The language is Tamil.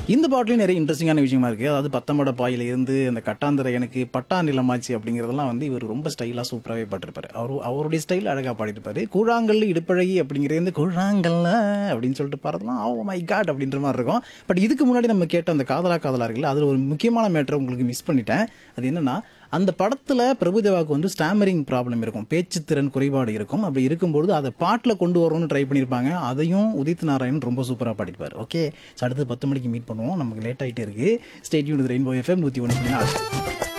இந்த பாட்டுலயும் நிறைய இன்ட்ரெஸ்டிங்கான விஷயமா இருக்கு அதாவது பத்தம்பட பாயில இருந்து அந்த கட்டாந்திர எனக்கு பட்டா நிலமாச்சு அப்படிங்கறதெல்லாம் வந்து இவர் ரொம்ப ஸ்டைலா சூப்பராகவே பாட்டிருப்பாரு அவர் அவருடைய ஸ்டைல் அழகா பாடிருப்பாரு கூழாங்கல் இடுப்பழகி அப்படிங்கிறது வந்து கூழாங்கல்ல அப்படின்னு சொல்லிட்டு பாடுறதுலாம் ஓ மை காட் அப்படின்ற மாதிரி இருக்கும் பட் இதுக்கு முன்னாடி நம்ம கேட்ட அந்த காதலா காதலா இருக்குல்ல அதுல ஒரு முக்கியமான மேட்டர் உங்களுக்கு மிஸ் பண்ணிட்டேன் அது என்னன்னா அந்த படத்துல பிரபுதேவாவுக்கு வந்து ஸ்டாமரிங் ப்ராப்ளம் இருக்கும் பேச்சுத்திறன் குறைபாடு இருக்கும் அப்படி இருக்கும்போது அதை பாட்டில் கொண்டு வரணும்னு ட்ரை பண்ணியிருப்பாங்க அதையும் உதித் நாராயணன் ரொம்ப சூப்பராக பாடிப்பார் ஓகே அடுத்து பத்து மணிக்கு மீட் பண்ணுவோம் நமக்கு லேட் ஆகிட்டே இருக்கு ஸ்டேட்யூன் ரெயின்போ எஃப்எம் நூற்றி ஒன்று